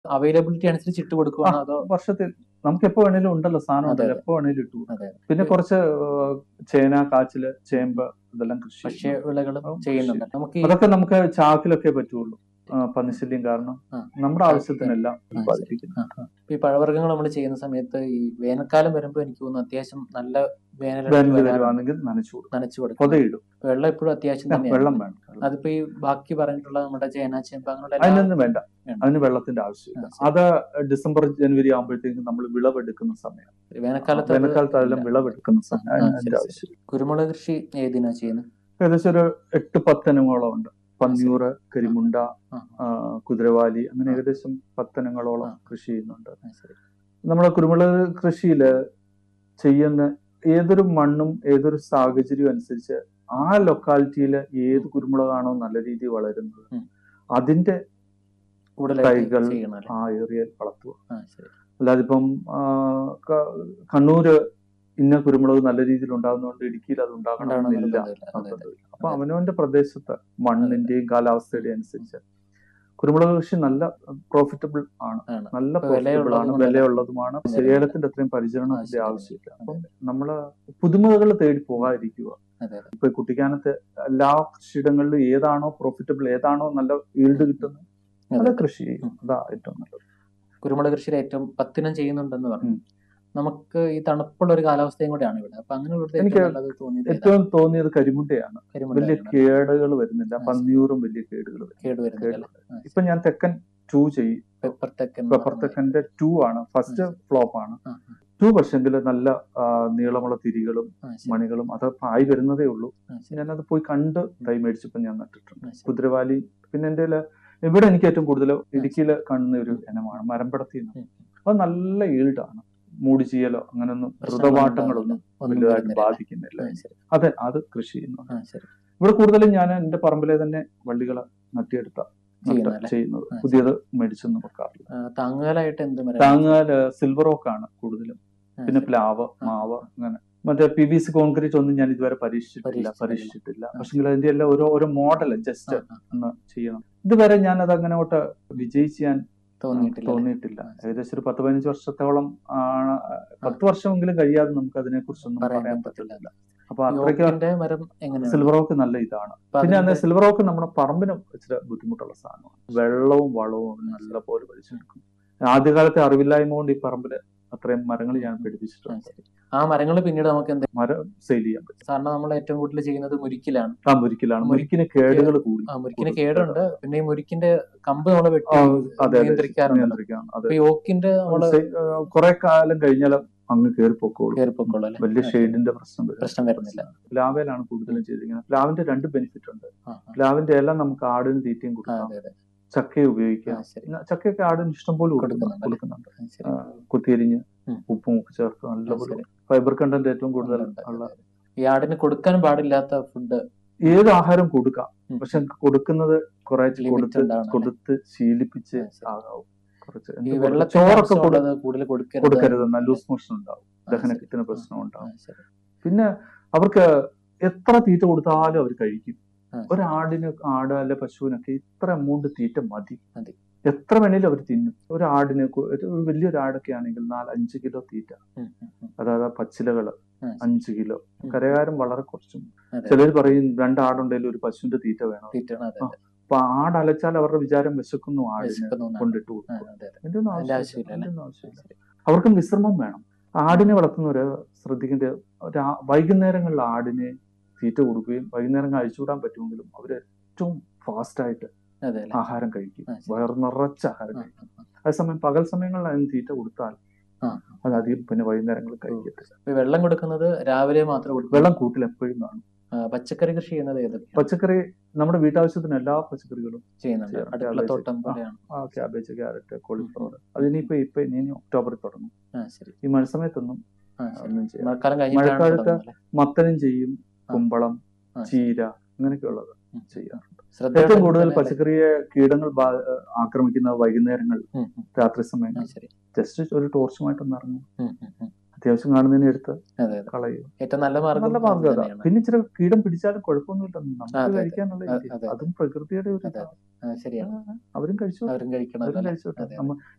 Availability അനുസരിച്ച് ഇട്ട് കൊടുക്കുവാണോ അതോ വർഷത്തിൽ നമുക്ക് എപ്പോ വേണേലും ഉണ്ടല്ലോ സാധനം അതെ, ഉണ്ടല്ലോ അതെ. എപ്പോ വേണേലും ഇട്ടു അതെ പിന്നെ കുറച്ച് ഏഹ്, ചേന കാച്ചില് ചേമ്പ് ഇതെല്ലാം കൃഷി ഭക്ഷ്യ ചെയ്യുന്നു. വിളകളും ആ, ചെയ്യുന്നുണ്ട് നമുക്ക് ഈ അതൊക്കെ നമുക്ക് ചാക്കിലൊക്കെ പറ്റുള്ളൂ ആ, പന്നിശല്യം കാരണം ആ. നമ്മുടെ ആവശ്യത്തിനെല്ലാം ആ, ഉത്പാദിപ്പിക്കുന്നു ആ, ആ. ഈ പഴവർഗ്ഗങ്ങൾ നമ്മൾ ചെയ്യുന്ന സമയത്ത് ഈ വേനൽക്കാലം വരുമ്പോൾ എനിക്ക് തോന്നുന്നു അത്യാവശ്യം നല്ല വേനൽ വേനൽ വരുവാണെങ്കിൽ നനച്ചു കൊടുക്കും നനച്ചു കൊടുക്കും പൊതയിടും വെള്ളം എപ്പോഴും അത്യാവശ്യം ആ, തന്നെയാണ് വെള്ളം വേണം അതിപ്പോ ഈ ബാക്കി പറഞ്ഞിട്ടുള്ള നമ്മുടെ ചേന ചേമ്പ് അങ്ങനെയുള്ള എല്ലാ- അതിനൊന്നും വേണ്ട വേണ്ട. അതിന് വെള്ളത്തിന്റെ ആവശ്യമില്ല ആ, ശരി. അത് ഡിസംബർ ജനുവരി ആകുമ്പോഴത്തേക്കും നമ്മൾ വിളവെടുക്കുന്ന സമയം വേനൽക്കാലത്ത് അത് വേനൽക്കാലത്ത് അതെല്ലാം ഇല്ല. വിളവെടുക്കുന്ന സമയം ആ, അതിന് ശരി, അതിന്റെ ശരി. ആവശ്യം കുരുമുളക് കൃഷി ഏതിനാ ചെയ്യുന്നത് ഏകദേശം ഒരു എട്ട് പത്തനങ്ങളോളം ഉണ്ട് പന്നിയൂറ് കരിമുണ്ട ആ, ആ, കുതിരവാലി അങ്ങനെ ആ. ഏകദേശം പത്തനങ്ങളോളം ആ. കൃഷി ചെയ്യുന്നുണ്ട് ആ, ശരി. നമ്മുടെ കുരുമുളക് കൃഷിയിൽ ചെയ്യുന്ന ഏതൊരു മണ്ണും ഏതൊരു സാഹചര്യവും അനുസരിച്ച് ആ ലൊക്കാലിറ്റിയിൽ ഏത് കുരുമുളകാണോ നല്ല രീതിയിൽ വളരുന്നത് ഉം. അതിന്റെ കൂടുതലായിട്ട് തൈകൾ ചെയ്യണം അല്ലേ? ആ ഏറിയയിൽ വളർത്തുക ആ, ശരി. അല്ലാതെ ഇപ്പം ആ, ക- കണ്ണൂര് ഇന്ന കുരുമുളക് നല്ല രീതിയിൽ ഉണ്ടാകുന്നതുകൊണ്ട് ഇടുക്കിയിൽ അത് ഉണ്ടാവണം ഉണ്ടാകണമെന്നില്ല നിർബന്ധമില്ല. അതെ, അതെ. നിർബന്ധമില്ല. അപ്പൊ അവനവന്റെ പ്രദേശത്ത് മണ്ണിന്റെയും കാലാവസ്ഥയുടെയും അനുസരിച്ച് കുരുമുളക് കൃഷി നല്ല പ്രോഫിറ്റബിൾ ആണ് ആണ്. നല്ല ഇപ്പൊ പ്രോഫിറ്റബിൾ ആണ് വിലയുള്ളതും വിലയുള്ളതുമാണ് അതെ. ഏലത്തിന്റെ അത്രയും പരിചരണത്തിന്റെ ശരി. ആവശ്യമില്ല അപ്പം നമ്മള് പുതുമകൾ തേടി പോകാതിരിക്കുക അതെ, അതെ. ഇപ്പൊ കുട്ടിക്കാനത്ത് എല്ലാ കൃഷിയിടങ്ങളിലും ഏതാണോ പ്രോഫിറ്റബിൾ ഏതാണോ നല്ല ഈൽഡ് കിട്ടുന്നത് അത് അതെ. കൃഷി ചെയ്യും അതാ ഏറ്റവും നല്ലത് കുരുമുളക് കൃഷിയിൽ ഏറ്റവും പത്തിനം ചെയ്യുന്നുണ്ടെന്ന് പറഞ്ഞു ഉം. നമുക്ക് ഈ തണുപ്പുള്ള ഒരു കാലാവസ്ഥയും കൂടെയാണ് ഇവിടെ അപ്പൊ അങ്ങനെയുള്ള എനിക്ക് ഏറ്റവും നല്ലത് തോന്നിയത് ഏതാ? ഏറ്റവും തോന്നിയത് കരിമുണ്ടയാണ് വലിയ കരിമുണ്ടയാണ്. കേടുകൾ വരുന്നില്ല ആ, ശരി. പന്നിയൂറും വലിയ കേടുകൾ വരുന്നില്ല കേട് വരുന്നില്ല അല്ലേ? ആ, ഇപ്പൊ ഞാൻ തെക്കൻ ടു ചെയ്യും പെപ്പർ തെക്കൻ എന്ന് പെപ്പർ പറഞ്ഞ- തെക്കന്റെ ടു ആണ് ഫസ്റ്റ് ആ, ശരി. ഫ്ലോപ്പ് ആണ് ആ, ടു പക്ഷെങ്കിൽ നല്ല ആ, നീളമുള്ള തിരികളും ആ, ശരി. മണികളും അത് ആയി വരുന്നതേ ഉള്ളൂ ആ, ശരി. ഞാനത് പോയി കണ്ട് തൈ മേടിച്ചപ്പോൾ ഞാൻ നട്ടിട്ടുണ്ട് ആ, ശരി. കുതിരവാലി പിന്നെ എന്റെ ഇവിടെ എനിക്ക് ഏറ്റവും കൂടുതൽ ഇടുക്കിയിൽ കാണുന്ന ഒരു ഇനമാണ് മരമ്പടത്തി ഇനം. ഉം. അത് നല്ല ഈൽഡാണ് മൂടി ചെയ്യലോ അങ്ങനൊന്നും പ്രശ്നങ്ങളൊന്നും ഋതവാട്ടങ്ങളൊന്നും ഒന്നും വലുതായിട്ട് വരുന്നില്ല. ബാധിക്കുന്നില്ല ആ, ശരി. അതെ അത് കൃഷി ചെയ്യുന്നു ആ, ശരി. ഇവിടെ കൂടുതലും ഞാൻ എന്റെ പറമ്പിലെ തന്നെ വള്ളികളെ നട്ടിയെടുത്ത നട്ട് ചെയ്യുന്നതല്ലേ? ചെയ്യുന്നത് ആ, ശരി. പുതിയത് മേടിച്ചൊന്നും വെക്കാറില്ല ആ, താങ്ങുകാലായിട്ട് എന്ത് മരം താങ്ങാല് സിൽവർ ഓക്ക് ആണ് കൂടുതലും ആ, പിന്നെ ശരി. പ്ലാവ് ആ. മാവ് അങ്ങനെ മറ്റേ പി വി സി കോൺക്രീറ്റ് ഒന്നും ഞാൻ ഇതുവരെ പരീക്ഷിച്ചിട്ടില്ല പരീക്ഷിച്ചിട്ടില്ല. പരീക്ഷിച്ചിട്ടില്ല ആ. പക്ഷെങ്കിൽ അതിന്റെ എല്ലാം ഓരോ ഓരോ മോഡൽ ആ, ജസ്റ്റ് ആ, ഒന്ന് ചെയ്യണം ഇതുവരെ ഞാൻ അത് അങ്ങനെയോട്ട് വിജയിച്ച് ഞാൻ തോന്നിയിട്ടില്ല അല്ലേ? തോന്നിയിട്ടില്ല ആ, ശരി. ഏകദേശം ഒരു പത്ത് പതിനഞ്ച് വർഷത്തോളം ആണ് പത്ത് വർഷമെങ്കിലും കഴിയാതെ നമുക്ക് അതിനെ കുറിച്ചൊന്നും പറയാൻ പറയാൻ പറ്റില്ല. പറ്റില്ല അപ്പൊ അത്രയ്ക്ക് യോക്കിന്റെ മരം എങ്ങനെയാണ് സിൽവർ ഓക്ക് നല്ല ഇതാണ് അപ്പൊ പിന്നെ അതിന്റെ- അന്ന് സിൽവർ ഓക്ക് നമ്മുടെ പറമ്പിന് ഇച്ചിരി ബുദ്ധിമുട്ടുള്ള സാധനമാണ് വെള്ളവും വളവും നല്ല പോലെ വലിച്ചെടുക്കും ആദ്യകാലത്തെ അറിവില്ലായ്മ കൊണ്ട് ഈ പറമ്പില് അത്രയും മരങ്ങൾ ഞാൻ ആ, പിടിപ്പിച്ചിട്ടുണ്ട് ശരി. ആ മരങ്ങൾ പിന്നീട് നമുക്ക് എന്ത് മരം സെയിൽ ചെയ്യാൻ പറ്റും സാധാരണ നമ്മൾ ഏറ്റവും കൂടുതൽ ചെയ്യുന്നത് മുരിക്കിലാണ് ആ മുരിക്കിലാണ് മുരി- മുരിക്കിന് കേടുകൾ കൂടി ആ മുരിക്കിന് കൂടുതൽ. കേടുണ്ട് പിന്നെ ഈ മുരിക്കിന്റെ കമ്പ് നമ്മൾ വെട്ടി ആ, അതെ അതെ നിയന്ത്രിക്കാറുണ്ട് നിയന്ത്രിക്കാം അതെ അപ്പൊ യോക്കിന്റെ നമ്മള് കുറെ കാലം കഴിഞ്ഞാൽ അങ്ങ് കയറി പൊക്കോളൂ കയറിപ്പൊക്കോളൂ അല്ലേ വലിയ ആ, ഷെയ്ഡിന്റെ പ്രശ്നം വരും പ്രശ്നം വരുന്നില്ല പ്ലാവേലാണ് കൂടുതലും ചെയ്തിരിക്കുന്നത് പ്ലാവിന്റെ രണ്ട് ബെനിഫിറ്റ് ഉണ്ട് ആ, ആ. പ്ലാവിന്റെ എല്ലാം നമുക്ക് ആടിന് തീറ്റയും ആ, കൊടുക്കാം അതെ അതെ ചക്കയെ ആ, ഉപയോഗിക്കാം ശരി പിന്നെ ചക്കയൊക്കെ ആടിന് ഇഷ്ടം പോലെ കൊടുക്കുന്നുണ്ട് കൊടുക്കുന്നുണ്ട് ആ, ശരി. ആ, കുത്തിയരിഞ്ഞ് ഉം. ഉപ്പും ഒക്കെ ചേർത്ത് ആ, നല്ലപോലെ ശരി. ഫൈബർ കണ്ടന്റ് ഏറ്റവും കൂടുതൽ ഉണ്ട്, ഉള്ള അതെ. ഈ ആടിന് കൊടുക്കാൻ പാടില്ലാത്ത ഫുഡ് ഏത് ആഹാരം കൊടുക്കാം പക്ഷെ കൊടുക്കുന്നത് കുറെ Limit കൊടുത്ത് ഉണ്ടാവണം അല്ലേ? കൊടുത്ത് ശീലിപ്പിച്ച് ആ, ശരി. ആകാവും കുറച്ച് ഈ എന്ത് കൊടുക്കാം? വെള്ളച്ചോറൊക്കെ ചോറൊക്കെ കൊടു- കൂടുതൽ കൊടുക്കരുത് കൊടുക്കരുത് നല്ല ലൂസ് മോഷൻ ഉണ്ടാവും ആ, ദഹനത്തിന് ശരി. പ്രശ്നം ആ, ഉണ്ടാവും ശരി. പിന്നെ അവർക്ക് എത്ര തീറ്റ കൊടുത്താലും അവർ കഴിക്കും ആ, ശരി. ഒരാടിന് ആട് അല്ലെ പശുവിനൊക്കെ ഇത്ര എമൗണ്ട് തീറ്റ മതി മതി. എത്ര വേണേലും അവർ തിന്നും ഒരു ആടിന് കൊ- ഒരു വലിയൊരു ആടൊക്കെ ആണെങ്കിൽ നാല് അഞ്ച് കിലോ തീറ്റ ഉം, ഉം, ഉം. അതായത് ആ പച്ചിലകള് ആ, ശരി. അഞ്ച് കിലോ ഉം. കരകാരം വളരെ കുറച്ചും അതെ. ചിലർ പറയും രണ്ടാടുണ്ടെങ്കിലും ഒരു പശുവിന്റെ തീറ്റ വേണം തീറ്റയാണ്, അതെ, അതെ. അപ്പൊ ആട് അലച്ചാൽ അവരുടെ വിചാരം വിശക്കുന്നു ആടിന് വിശക്കുന്നു എന്നാണ്. കൊണ്ടിട്ട് ആ, കൊടുക്കും അതെ, അതെ. അതിന്റെ ഒന്നും അതിന്റെ ആവശ്യമില്ല ആവശ്യമില്ല അതിന്റെ അല്ലേ? ഒന്നും ആവശ്യമില്ല ശരി. അവർക്കും വിശ്രമം വേണം ആടിനെ വളർത്തുന്നവര് ശ്രദ്ധിക്കേണ്ട രാ- വൈകുന്നേരങ്ങളിൽ ആടിനെ തീറ്റ കൊടുക്കുകയും വൈകുന്നേരം അഴിച്ചുവിടാൻ പറ്റുമെങ്കിലും അവർ ഏറ്റവും ഫാസ്റ്റ് ആയിട്ട് അതെ അല്ലേ? ആഹാരം കഴിക്കും ആ, ശരി. വയർ നിറച്ച ആഹാരം ആ, കഴിക്കും ആ, ആ. അതേസമയം പകൽ സമയങ്ങളിൽ അതിന് തീറ്റ കൊടുത്താൽ ആ. അത് അധികം പിന്നെ വൈകുന്നേരങ്ങളിൽ കഴിക്കത്തില്ല ഇപ്പൊ ഈ വെള്ളം കൊടുക്കുന്നത് രാവിലെ മാത്രം കൊടുക്കും വെള്ളം കൂട്ടിൽ എപ്പോഴും കാണും പച്ചക്കറി കൃഷി ചെയ്യുന്നത് ഏതൊക്കെയാണ് പച്ചക്കറി നമ്മുടെ വീട്ടാവശ്യത്തിന് എല്ലാ പച്ചക്കറികളും ചെയ്യുന്നുണ്ട് ചെയ്യാം. അടുക്കളത്തോട്ടം ആ. പോലെയാണ് ആ ക്യാബേജ് ക്യാരറ്റ് കോളിഫ്ലവർ അതിനിപ്പോ ഇപ്പൊ ഇനി ഒക്ടോബറിൽ തുടങ്ങും ആ ശരി ഈ മഴ സമയത്തൊന്നും ആ ശരി ഒന്നും ചെയ്യാം മഴക്കാലം കഴിഞ്ഞിട്ടാണ് മഴക്കാലത്ത് തുടങ്ങുന്നത് അല്ലേ? മത്തനും ചെയ്യും ആ. കുമ്പളം ആ, ചീര അങ്ങനെയൊക്കെയുള്ളത് ഉം. ചെയ്യാം ശ്രദ്ധയോടെ ഏറ്റവും കൂടുതൽ തന്നെ അല്ലേ? പച്ചക്കറിയെ കീടങ്ങൾ ബാ- ആക്രമിക്കുന്ന വൈകുന്നേരങ്ങൾ ഉം, ഉം. രാത്രി ആ, സമയങ്ങൾ ശരി ജസ്റ്റ് ഒരു ടോർച്ചുമായിട്ടൊന്ന് ഇറങ്ങും ഉം, ഉം, ഉം. അത്യാവശ്യം കാണുന്നതിനെ എടുത്ത് അതെ അതെ കളയും ഏറ്റവും നല്ല മാർഗം നല്ല അത് മാർഗം അതാ തന്നെയാണ്. പിന്നെ ഇച്ചിരി കീടം പിടിച്ചാലും കുഴപ്പമൊന്നുമില്ല ആ, നമുക്ക് അതെ, അതെ. കഴിക്കാനുള്ള അതെ, രീതി. അതെ. അതും പ്രകൃതിയുടെ ഒരു അതെ, ഇതാ. ആ, ശരിയാണ് ആ, അവരും കഴിച്ചു അവരും കഴിക്കണം അവരും അല്ലേ? കഴിച്ചോട്ടെ അതെ, നമ്മ